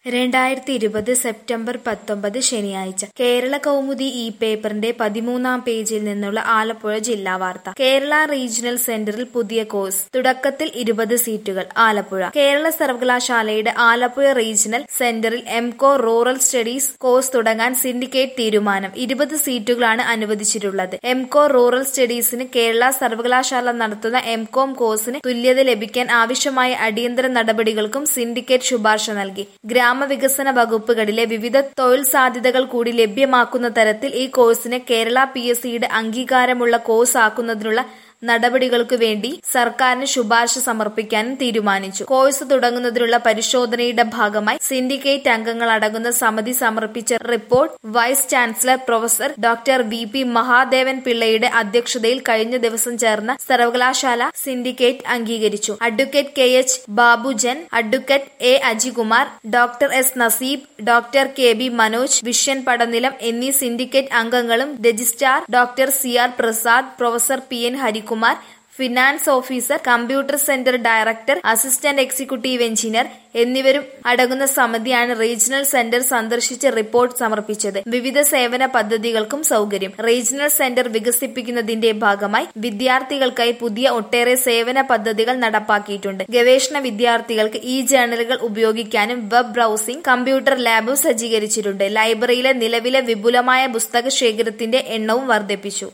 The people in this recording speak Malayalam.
രണ്ടായിരത്തി ഇരുപത് സെപ്റ്റംബർ പത്തൊമ്പത് ശനിയാഴ്ച കേരള കൗമുദി ഈ പേപ്പറിന്റെ പതിമൂന്നാം പേജിൽ നിന്നുള്ള ആലപ്പുഴ ജില്ലാ വാർത്ത കേരള റീജിയണൽ സെന്ററിൽ പുതിയ കോഴ്സ് തുടക്കത്തിൽ ഇരുപത് സീറ്റുകൾ ആലപ്പുഴ കേരള സർവകലാശാലയുടെ ആലപ്പുഴ റീജിയണൽ സെന്ററിൽ എംകോ റൂറൽ സ്റ്റഡീസ് കോഴ്സ് തുടങ്ങാൻ സിൻഡിക്കേറ്റ് തീരുമാനം ഇരുപത് സീറ്റുകളാണ് അനുവദിച്ചിട്ടുള്ളത് എംകോ റൂറൽ സ്റ്റഡീസിന് കേരള സർവകലാശാല നടത്തുന്ന എംകോം കോഴ്സിന് തുല്യത ലഭിക്കാൻ ആവശ്യമായ അടിയന്തര നടപടികൾക്കും സിൻഡിക്കേറ്റ് ശുപാർശ നൽകി ഗ്രാമവികസന വകുപ്പുകളിലെ വിവിധ തൊഴിൽ സാധ്യതകൾ കൂടി ലഭ്യമാക്കുന്ന തരത്തിൽ ഈ കോഴ്സിനെ കേരള പി എസ് സിയുടെ അംഗീകാരമുള്ള കോഴ്സ് ആക്കുന്നതിനുള്ള നടപടികൾക്കു വേണ്ടി സർക്കാരിന് ശുപാർശ സമർപ്പിക്കാനും തീരുമാനിച്ചു കോഴ്സ് തുടങ്ങുന്നതിനുള്ള പരിശോധനയുടെ ഭാഗമായി സിൻഡിക്കേറ്റ് അംഗങ്ങൾ അടങ്ങുന്ന സമിതി സമർപ്പിച്ച report vice chancellor professor doctor V P Mahadevan പിള്ളയുടെ അധ്യക്ഷതയിൽ കഴിഞ്ഞ ദിവസം ചേർന്ന സർവകലാശാല സിൻഡിക്കേറ്റ് അംഗീകരിച്ചു advocate K H Babujan advocate A Ajikumar doctor S Naseeb doctor K B Manoj Vishyan Padanilam എന്നീ സിൻഡിക്കേറ്റ് അംഗങ്ങളും registrar doctor C R Prasad professor P N Harikumar finance officer computer centre director assistant executive engineer എന്നിവരും അടങ്ങുന്ന സമിതിയാണ് റീജിയണൽ സെന്റർ സന്ദർശിച്ച് റിപ്പോർട്ട് സമർപ്പിച്ചത് വിവിധ സേവന പദ്ധതികൾക്കും സൗകര്യം റീജിയണൽ സെന്റർ വികസിപ്പിക്കുന്നതിന്റെ ഭാഗമായി വിദ്യാർത്ഥികൾക്കായി പുതിയ ഒട്ടേറെ സേവന പദ്ധതികൾ നടപ്പാക്കിയിട്ടുണ്ട് ഗവേഷണ വിദ്യാർത്ഥികൾക്ക് ഈ ജേണലുകൾ ഉപയോഗിക്കാനും വെബ് ബ്രൗസിംഗ് കമ്പ്യൂട്ടർ ലാബും സജ്ജീകരിച്ചിട്ടുണ്ട് ലൈബ്രറിയിലെ നിലവിലെ വിപുലമായ പുസ്തക ശേഖരത്തിന്റെ എണ്ണവും വർദ്ധിപ്പിച്ചു